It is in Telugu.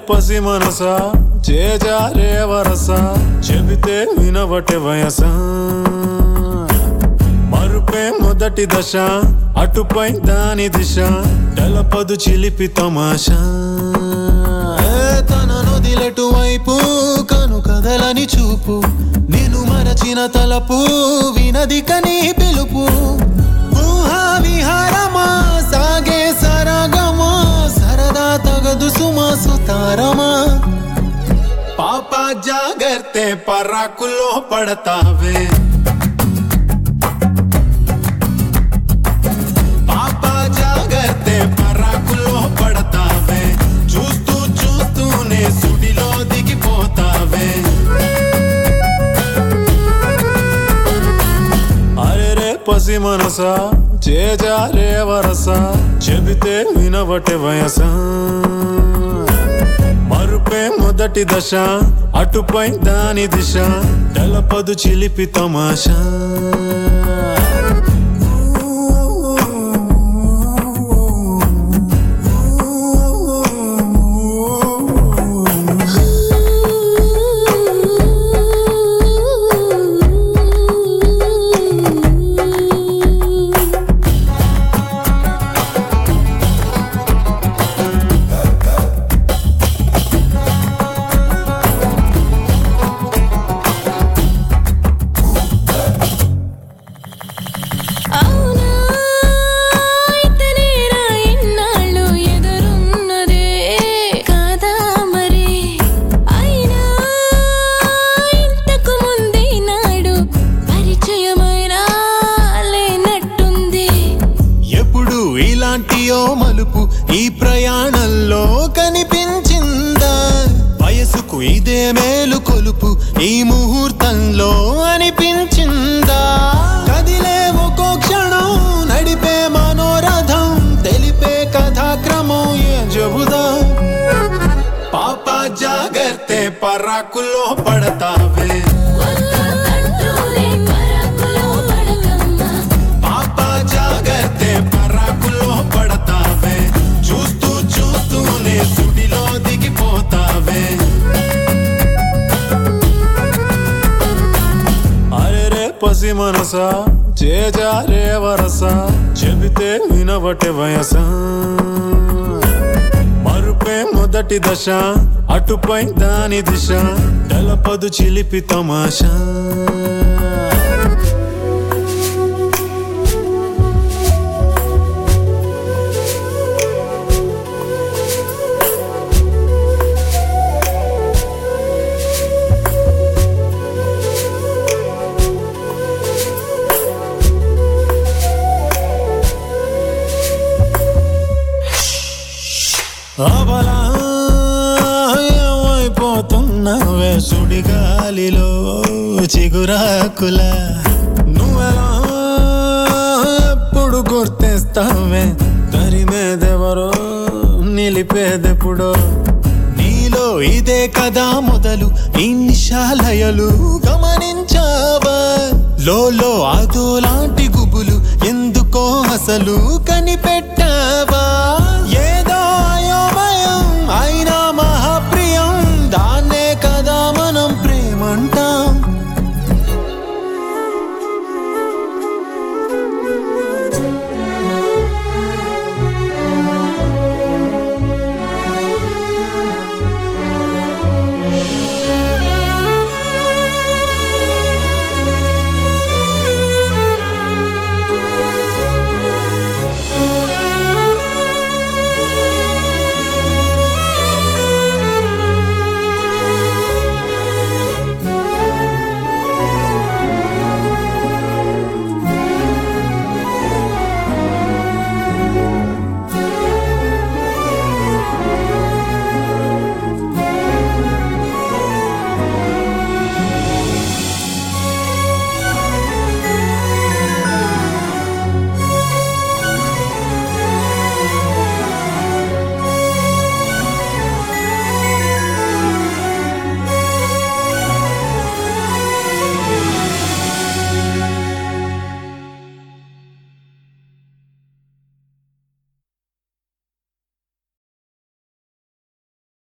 పసి మనసా చేజారే వరస చెబితే వినవటే వయస మరుపే మొదటి దశ అటుపై దాని దిశ తెలపదు చిలిపి తమాషా ఏ తన నొదిలెటు వైపు కను కదలని చూపు నేను మరచిన తలపు వినది కని పిలుపు ఊహా విహారమా సాగే సరగమా సరదా తగదు సుమా సుతారమా పాప జాగర్తే పరాకులో పడతావే పాప జాగర్తే పరాకులో పడతావే చూస్తూ చూస్తూనే సుడిలో దిగిపోతావే అరే రే పసి మనసా చేజారే వరస చెబితే వినవటే వయస మరుపే మొదటి దశ అటుపై దాని దిశ తెలపదు చిలిపి తమాషా అవునా ఇతనేనా ఎన్నాళ్ళు ఎదురున్నదే కాదా మరి అయినా ఇంతకు ముందే నాడు పరిచయమైనా లేనట్టుంది ఎప్పుడు ఇలాంటియో మలుపు ఈ ప్రయాణంలో కనిపించిందా వయసుకు ఇదే మేలు కొలుపు ఈ ముహూర్తంలో అనిపించిందా కదిలే ఒక్కో క్షణం నడిపే మనోరథం తెలిపే కథాక్రమం ఏ చెబుదా పాప జాగర్తే పరాకులో పడతావే అంటూనే పరాకులో పడకమ్మా పాప జాగర్తే పరాకులో పడతావే చూస్తూ చూస్తూనే సుడిలో దిగిపోతావే అరే రే పసి మనసా చేజారే వరస చెబితే వినవటే వయస మరుపే మొదటి దశ అటుపై దాని దిశ తెలపదు చిలిపి తమాషా అబలా ఏమైపోతున్నావే సుడిగాలిలో చిగురాకుల నువ్వెలా ఎప్పుడు గుర్తిస్తావే తరిమేదెవరో నిలిపేదెప్పుడో నీలో ఇదే కదా మొదలు ఈ నిశాలయలు గమనించావా లోలో అదో లాంటి గుబులు ఎందుకో అసలు కనిపెట్టావా